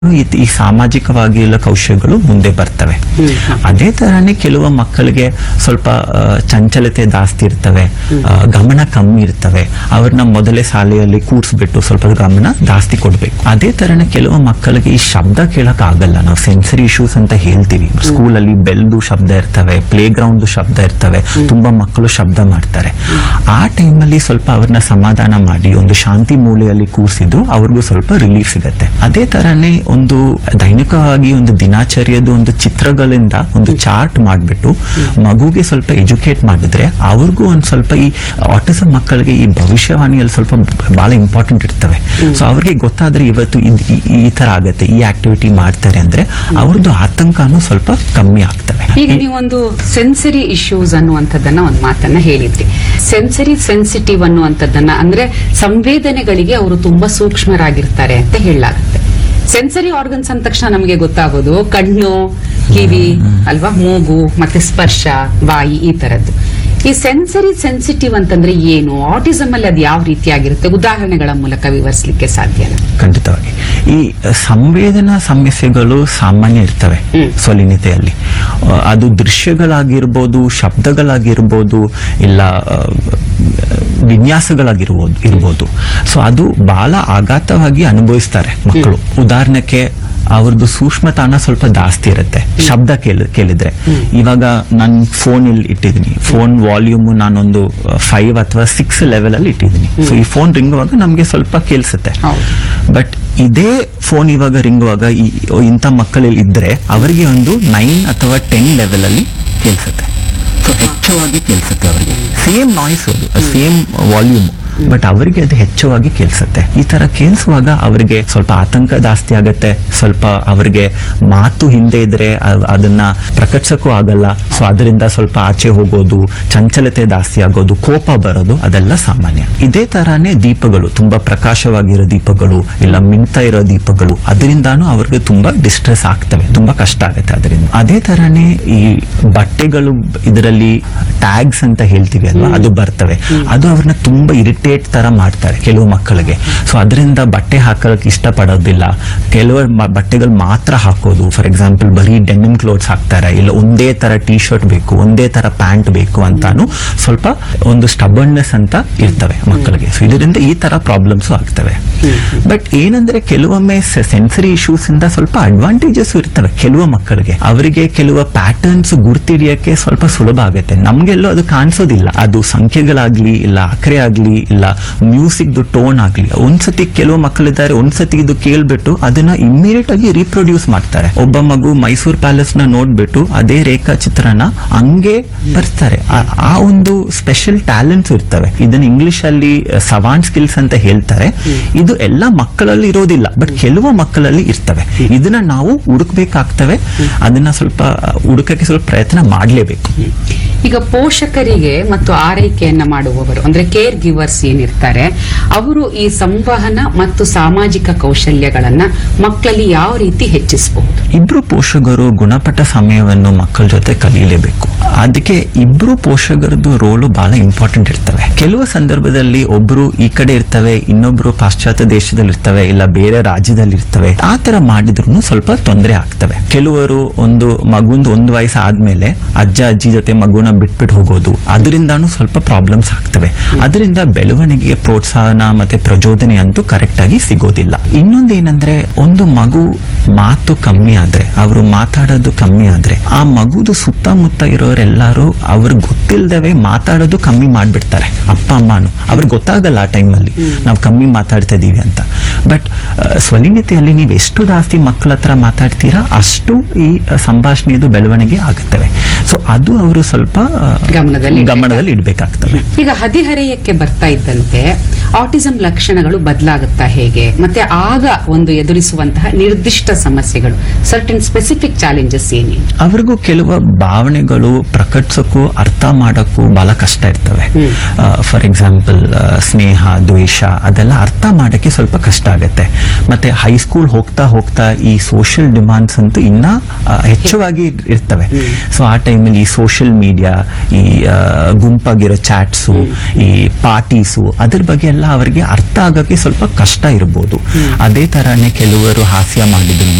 ಈ ಈ ಸಾಮಾಜಿಕವಾಗಿ ಎಲ್ಲ ಕೌಶಲ್ಯಗಳು ಮುಂದೆ ಬರ್ತವೆ ಅದೇ ತರನೇ ಕೆಲವು ಮಕ್ಕಳಿಗೆ ಸ್ವಲ್ಪ ಆ, ಚಂಚಲತೆ ಜಾಸ್ತಿ ಇರ್ತವೆ ಆ, ಗಮನ ಕಮ್ಮಿ ಇರ್ತವೆ ಅವ್ರನ್ನ ಮೊದಲೇ ಶಾಲೆಯಲ್ಲಿ ಕೂರಿಸ್ಬಿಟ್ಟು ಸ್ವಲ್ಪ ಗಮನ ಜಾಸ್ತಿ ಕೊಡ್ಬೇಕು ಅದೇ ತರನೇ ಕೆಲವು ಮಕ್ಕಳಿಗೆ ಈ ಶಬ್ದ ಕೇಳಕ್ ಆಗಲ್ಲ ನಾವು ಸೆನ್ಸರಿ ಇಶ್ಯೂಸ್ ಅಂತ ಹೇಳ್ತೀವಿ ಸ್ಕೂಲಲ್ಲಿ ಬೆಲ್ದು ಶಬ್ದ ಇರ್ತವೆ ಪ್ಲೇ ಗ್ರೌಂಡ್ ಶಬ್ದ ಇರ್ತವೆ ತುಂಬಾ ಮಕ್ಕಳು ಶಬ್ದ ಮಾಡ್ತಾರೆ ಆ ಟೈಮಲ್ಲಿ ಸ್ವಲ್ಪ ಅವ್ರನ್ನ ಸಮಾಧಾನ ಮಾಡಿ ಒಂದು ಶಾಂತಿ ಮೂಲೆಯಲ್ಲಿ ಕೂರಿಸಿದ್ದು ಅವ್ರಿಗೂ ಸ್ವಲ್ಪ ರಿಲೀಫ್ ಸಿಗತ್ತೆ ಅದೇ ತರನೇ ಒಂದು ದೈನಿಕವಾಗಿ ಒಂದು ದಿನಾಚರ್ಯದ ಒಂದು ಚಿತ್ರಗಳಿಂದ ಒಂದು ಚಾರ್ಟ್ ಮಾಡ್ಬಿಟ್ಟು ಮಗುಗೆ ಸ್ವಲ್ಪ ಎಜುಕೇಟ್ ಮಾಡಿದ್ರೆ ಅವ್ರಿಗೂ ಒಂದ್ ಸ್ವಲ್ಪ ಈ ಆಟಿಸಮ್ ಮಕ್ಕಳಿಗೆ ಈ ಭವಿಷ್ಯವಾಣಿಯಲ್ಲಿ ಸ್ವಲ್ಪ ಬಹಳ ಇಂಪಾರ್ಟೆಂಟ್ ಇರ್ತವೆ ಸೊ ಅವ್ರಿಗೆ ಗೊತ್ತಾದ್ರೆ ಇವತ್ತು ಇದ್- ಈ- ಈ ತರ ಆಗತ್ತೆ ಈ ಆಕ್ಟಿವಿಟಿ ಮಾಡ್ತಾರೆ ಅಂದ್ರೆ ಅವ್ರದ್ದು ಆತಂಕನೂ ಸ್ವಲ್ಪ ಕಮ್ಮಿ ಆಗ್ತವೆ ಈಗ ನೀವೊಂದು ಸೆನ್ಸರಿ ಇಶ್ಯೂಸ್ ಅನ್ನುವಂಥದ್ದನ್ನ ಒಂದು ಮಾತನ್ನ ಹೇಳಿದ್ರಿ ಸೆನ್ಸರಿ ಸೆನ್ಸಿಟಿವ್ ಅನ್ನುವಂಥದ್ದನ್ನ ಅಂದ್ರೆ ಸಂವೇದನೆಗಳಿಗೆ ಅವರು ತುಂಬಾ ಸೂಕ್ಷ್ಮರಾಗಿರ್ತಾರೆ ಅಂತ ಹೇಳಲಾಗುತ್ತೆ ಸೆನ್ಸರಿ ಆರ್ಗನ್ಸ್ ಅಂದ ತಕ್ಷಣ ನಮಗೆ ಗೊತ್ತಾಗೋದು ಕಣ್ಣು ಕಿವಿ ಅಲ್ವಾ ಮೂಗು ಮತ್ತೆ ಸ್ಪರ್ಶ ಬಾಯಿ ಈ ತರದ್ದು ಈ ಸೆನ್ಸರಿ ಸೆನ್ಸಿಟಿವ್ ಅಂತಂದ್ರೆ ಏನು ಆಟಿಸಮ್ ಅಲ್ಲಿ ಅದು ಯಾವ ರೀತಿಯಾಗಿರುತ್ತೆ ಉದಾಹರಣೆಗಳ ಮೂಲಕ ವಿವರಿಸಲಿಕ್ಕೆ ಸಾಧ್ಯನಾ ಖಂಡಿತವಾಗಿ ಈ ಸಂವೇದನಾ ಸಮಸ್ಯೆಗಳು ಸಾಮಾನ್ಯ ಇರ್ತವೆ ಹ್ಮ್. ಸ್ವಲಿನತೆಯಲ್ಲಿ ಆ, ಅದು ದೃಶ್ಯಗಳಾಗಿರ್ಬೋದು ಶಬ್ದಗಳಾಗಿರ್ಬೋದು ಇಲ್ಲ ಆ, ವಿನ್ಯಾಸಗಳಾಗಿರ್ಬೋದು ಇರ್ಬೋದು ಸೊ ಅದು ಬಹಳ ಆಘಾತವಾಗಿ ಅನುಭವಿಸ್ತಾರೆ ಮಕ್ಕಳು ಉದಾಹರಣೆಗೆ ಅವ್ರದ್ದು ಸೂಕ್ಷ್ಮತಾನ ಸ್ವಲ್ಪ ಜಾಸ್ತಿ ಇರುತ್ತೆ ಶಬ್ದ ಕೇಳ ಕೇಳಿದ್ರೆ ಇವಾಗ ನಾನು ಫೋನ್ ಇಲ್ಲಿ ಇಟ್ಟಿದ್ದೀನಿ ಫೋನ್ ವಾಲ್ಯೂಮ್ ನಾನೊಂದು ಫೈವ್ ಅಥವಾ ಸಿಕ್ಸ್ ಲೆವೆಲ್ ಅಲ್ಲಿ ಇಟ್ಟಿದ್ದೀನಿ ಸೊ ಈ ಫೋನ್ ರಿಂಗುವಾಗ ನಮ್ಗೆ ಸ್ವಲ್ಪ ಕೇಳಿಸುತ್ತೆ ಹೌದು. ಬಟ್ ಇದೇ ಫೋನ್ ಇವಾಗ ರಿಂಗುವಾಗ ಈ ಇಂಥ ಮಕ್ಕಳಲ್ಲಿ ಇದ್ರೆ ಅವರಿಗೆ ಒಂದು ನೈನ್ ಅಥವಾ ಟೆನ್ ಲೆವೆಲ್ ಅಲ್ಲಿ ಕೇಳಿಸುತ್ತೆ ಸೊ ಹೆಚ್ಚವಾಗಿ ಕೇಳಿಸುತ್ತೆ ಅವರಿಗೆ ಸೇಮ್ ನಾಯ್ಸ್ ಅದು ಸೇಮ್ ವಾಲ್ಯೂಮ್ ಬಟ್ ಅವರಿಗೆ ಅದು ಹೆಚ್ಚವಾಗಿ ಕೇಳಿಸುತ್ತೆ ಈ ತರ ಕೇಳಿಸುವಾಗ ಅವರಿಗೆ ಸ್ವಲ್ಪ ಆತಂಕ ಜಾಸ್ತಿ ಆಗತ್ತೆ ಸ್ವಲ್ಪ ಅವರಿಗೆ ಮಾತು ಹಿಂದೆ ಇದ್ರೆ ಅ- ಅದನ್ನ ಪ್ರಕಟಿಸಕ್ಕೂ ಆಗಲ್ಲ ಸೊ ಅದರಿಂದ ಸ್ವಲ್ಪ ಆಚೆ ಹೋಗೋದು ಚಂಚಲತೆ ಜಾಸ್ತಿ ಆಗೋದು ಕೋಪ ಬರೋದು ಅದೆಲ್ಲ ಸಾಮಾನ್ಯ ಇದೇ ತರಾನೇ ದೀಪಗಳು ತುಂಬಾ ಪ್ರಕಾಶವಾಗಿರೋ ದೀಪಗಳು ಇಲ್ಲ ಮಿಂತ ಇರೋ ದೀಪಗಳು ಅದರಿಂದಾನು ಅವ್ರಿಗೆ ತುಂಬಾ ಡಿಸ್ಟ್ರೆಸ್ ಆಗ್ತವೆ ತುಂಬಾ ಕಷ್ಟ ಆಗುತ್ತೆ ಅದರಿಂದ ಅದೇ ತರಾನೇ ಈ ಬಟ್ಟೆಗಳು ಇದರಲ್ಲಿ ಟ್ಯಾಗ್ಸ್ ಅಂತ ಹೇಳ್ತೀವಿ ಅಲ್ವಾ ಅದು ಬರ್ತವೆ ಅದು ಅವ್ರನ್ನ ತುಂಬಾ ಇರಿಟೇಟ್ ತರ ಮಾಡ್ತಾರೆ ಕೆಲವು ಮಕ್ಕಳಿಗೆ ಸೊ ಅದರಿಂದ ಬಟ್ಟೆ ಹಾಕಕ್ಕೆ ಇಷ್ಟಪಡೋದಿಲ್ಲ ಕೆಲವರು ಬಟ್ಟೆಗಳು ಮಾತ್ರ ಹಾಕೋದು ಫಾರ್ ಎಕ್ಸಾಂಪಲ್ ಬರೀ ಡೆನಿಮ್ ಕ್ಲೋತ್ಸ್ ಹಾಕ್ತಾರೆ ಇಲ್ಲ ಒಂದೇ ತರ ಟಿ ಶರ್ಟ್ ಬೇಕು ಒಂದೇ ತರ ಪ್ಯಾಂಟ್ ಬೇಕು ಅಂತಾನು ಸ್ವಲ್ಪ ಒಂದು ಸ್ಟಬರ್ನೆಸ್ ಅಂತ ಇರ್ತವೆ ಮಕ್ಕಳಿಗೆ ಸೊ ಇದರಿಂದ ಈ ತರ ಪ್ರಾಬ್ಲಮ್ಸ್ ಆಗ್ತವೆ ಬಟ್ ಏನಂದ್ರೆ ಕೆಲವೊಮ್ಮೆ ಸೆನ್ಸರಿ ಇಶ್ಯೂಸ್ ಇಂದ ಸ್ವಲ್ಪ ಅಡ್ವಾಂಟೇಜಸ್ ಇರ್ತವೆ ಕೆಲವು ಮಕ್ಕಳಿಗೆ ಅವರಿಗೆ ಕೆಲವು ಪ್ಯಾಟರ್ನ್ಸ್ ಗುರ್ತಿಡಿಯಕ್ಕೆ ಸ್ವಲ್ಪ ಸುಲಭ ಆಗುತ್ತೆ ನಮ್ಗೆಲ್ಲೋ ಅದು ಕಾಣಿಸೋದಿಲ್ಲ ಅದು ಸಂಖ್ಯೆಗಳಾಗ್ಲಿ ಇಲ್ಲ ಅಕ್ರೆ ಆಗ್ಲಿ ಇಲ್ಲ ಮ್ಯೂಸಿಕ್ ಟೋನ್ ಆಗ್ಲಿ ಒಂದ್ಸತಿ ಕೆಲವು ಮಕ್ಕಳಿದ್ದಾರೆ ಒಂದ್ಸತಿ ಇದು ಕೇಳ್ಬಿಟ್ಟು ಅದನ್ನ ಇಮ್ಮಿಡಿಯೇಟ್ ಆಗಿ ರೀಪ್ರೊಡ್ಯೂಸ್ ಮಾಡ್ತಾರೆ ಒಬ್ಬ ಮಗು ಮೈಸೂರ್ ಪ್ಯಾಲೇಸ್ ನ ನೋಡ್ಬಿಟ್ಟು ಅದೇ ರೇಖಾಚಿತ್ರನ ಹಂಗೆ ಬರ್ತಾರೆ ಆ- ಆ ಒಂದು ಸ್ಪೆಷಲ್ ಟ್ಯಾಲೆಂಟ್ಸ್ ಇರ್ತವೆ ಇದನ್ನ ಇಂಗ್ಲಿಷ್ ಅಲ್ಲಿ ಸವಾನ್ ಸ್ಕಿಲ್ಸ್ ಅಂತ ಹೇಳ್ತಾರೆ ಇದು ಎಲ್ಲ ಮಕ್ಕಳಲ್ಲಿ ಇರೋದಿಲ್ಲ ಬಟ್ ಕೆಲವು ಮಕ್ಕಳಲ್ಲಿ ಇರ್ತವೆ ಇದನ್ನ ನಾವು ಹುಡುಕ್ಬೇಕಾಗ್ತವೆ ಅದನ್ನ ಸ್ವಲ್ಪ ಹುಡುಕಕ್ಕೆ ಸ್ವಲ್ಪ ಪ್ರಯತ್ನ ಮಾಡ್ಲೇಬೇಕು ಈಗ ಪೋಷಕರಿಗೆ ಮತ್ತು ಆರೈಕೆಯನ್ನ ಮಾಡುವವರು ಅಂದ್ರೆ ಕೇರ್ ಗಿವರ್ಸ್ ಏನಿರ್ತಾರೆ ಅವರು ಈ ಸಂವಹನ ಮತ್ತು ಸಾಮಾಜಿಕ ಕೌಶಲ್ಯಗಳನ್ನ ಮಕ್ಕಳಲ್ಲಿ ಯಾವ ರೀತಿ ಹೆಚ್ಚಿಸಬಹುದು ಇಬ್ರು ಪೋಷಕರು ಗುಣಪಟ್ಟ ಸಮಯವನ್ನು ಮಕ್ಕಳ ಜೊತೆ ಕಲೀಲೇಬೇಕು ಅದಕ್ಕೆ ಇಬ್ರು ಪೋಷಕರದ್ದು ರೋಲು ಬಹಳ ಇಂಪಾರ್ಟೆಂಟ್ ಇರ್ತವೆ ಕೆಲವು ಸಂದರ್ಭದಲ್ಲಿ ಒಬ್ರು ಈ ಕಡೆ ಇರ್ತವೆ ಇನ್ನೊಬ್ರು ಪಾಶ್ಚಾತ್ಯ ದೇಶದಲ್ಲಿ ಇರ್ತವೆ ಇಲ್ಲ ಬೇರೆ ರಾಜ್ಯದಲ್ಲಿ ಇರ್ತವೆ ಆ ತರ ಮಾಡಿದ್ರು ಸ್ವಲ್ಪ ತೊಂದರೆ ಆಗ್ತವೆ ಕೆಲವರು ಒಂದು ಮಗುಂದು ಒಂದು ವಯಸ್ಸು ಆದ್ಮೇಲೆ ಅಜ್ಜ ಅಜ್ಜಿ ಜೊತೆ ಮಗುನ ಬಿಟ್ಬಿಟ್ಟು ಹೋಗೋದು ಅದರಿಂದಾನು ಸ್ವಲ್ಪ ಪ್ರಾಬ್ಲಮ್ಸ್ ಆಗ್ತವೆ ಅದರಿಂದ ಬೆಳವಣಿಗೆಗೆ ಪ್ರೋತ್ಸಾಹನ ಮತ್ತೆ ಪ್ರಚೋದನೆ ಅಂತೂ ಕರೆಕ್ಟ್ ಆಗಿ ಸಿಗೋದಿಲ್ಲ ಇನ್ನೊಂದೇನಂದ್ರೆ ಒಂದು ಮಗು ಮಾತು ಕಮ್ಮಿ ಆದ್ರೆ ಅವರು ಮಾತಾಡೋದು ಕಮ್ಮಿ ಆದ್ರೆ ಆ ಮಗುದು ಸುತ್ತಮುತ್ತ ಇರೋರೆಲ್ಲರೂ ಅವ್ರಿಗೆ ಗೊತ್ತಿಲ್ದವೆ ಮಾತಾಡೋದು ಕಮ್ಮಿ ಮಾಡ್ಬಿಡ್ತಾರೆ ಅಪ್ಪ ಅಮ್ಮನು ಅವ್ರಿಗೆ ಗೊತ್ತಾಗಲ್ಲ ಆ ಟೈಮಲ್ಲಿ ನಾವು ಕಮ್ಮಿ ಮಾತಾಡ್ತಾ ಇದೀವಿ ಅಂತ ಬಟ್ ಸ್ವಲಿನತೆಯಲ್ಲಿ ನೀವು ಎಷ್ಟು ಜಾಸ್ತಿ ಮಕ್ಕಳ ಹತ್ರ ಮಾತಾಡ್ತೀರಾ ಅಷ್ಟು ಈ ಆ, ಸಂಭಾಷಣೆಯದು ಬೆಳವಣಿಗೆ ಆಗುತ್ತವೆ ಸೊ ಅದು ಅವರು ಸ್ವಲ್ಪ ಆ, ಗಮನದಲ್ಲಿ ಗಮನದಲ್ಲಿ ಇಡಬೇಕಾಗ್ತವೆ ಈಗ ಹದಿಹರೆಯಕ್ಕೆ ಬರ್ತಾ ಇದ್ದಂತೆ ಆಟಿಸಂ ಲಕ್ಷಣಗಳು ಬದಲಾಗುತ್ತಾ ಹೇಗೆ ಮತ್ತೆ ಆಗ ಒಂದು ಎದುರಿಸುವಂತಹ ನಿರ್ದಿಷ್ಟ ಸಮಸ್ಯೆಗಳು ಸರ್ಟನ್ ಸ್ಪೆಸಿಫಿಕ್ ಚಾಲೆಂಜಸ್ ಏನೇನು ಅವ್ರಿಗೂ ಕೆಲವು ಭಾವನೆಗಳು ಪ್ರಕಟಿಸೋಕ್ಕೂ ಅರ್ಥ ಮಾಡೋಕ್ಕೂ ಬಹಳ ಕಷ್ಟ ಇರ್ತವೆ ಫಾರ್ ಎಕ್ಸಾಂಪಲ್ ಸ್ನೇಹ ದ್ವೇಷ ಅದೆಲ್ಲ ಅರ್ಥ ಮಾಡಕ್ಕೆ ಸ್ವಲ್ಪ ಕಷ್ಟ ಆಗುತ್ತೆ ಮತ್ತೆ ಹೈಸ್ಕೂಲ್ ಹೋಗ್ತಾ ಹೋಗ್ತಾ ಈ ಸೋಷಿಯಲ್ ಡಿಮಾಂಡ್ಸ್ ಅಂತೂ ಇನ್ನ ಆ, ಹೆಚ್ಚವಾಗಿ ಇರ್ತವೆ ಸೊ ಆ ಟೈಮಲ್ಲಿ ಈ ಸೋಷಿಯಲ್ ಮೀಡಿಯಾ ಈ ಆ, ಗುಂಪಾಗಿರೋ ಚಾಟ್ಸು ಈ ಪಾರ್ಟೀಸು ಅದ್ರ ಬಗ್ಗೆ ಎಲ್ಲ ಅವರಿಗೆ ಅರ್ಥ ಆಗೋಕ್ಕೆ ಸ್ವಲ್ಪ ಕಷ್ಟ ಇರ್ಬೋದು ಅದೇ ತರಾನೇ ಕೆಲವರು ಹಾಸ್ಯ ಮಾಡಿದ್ರು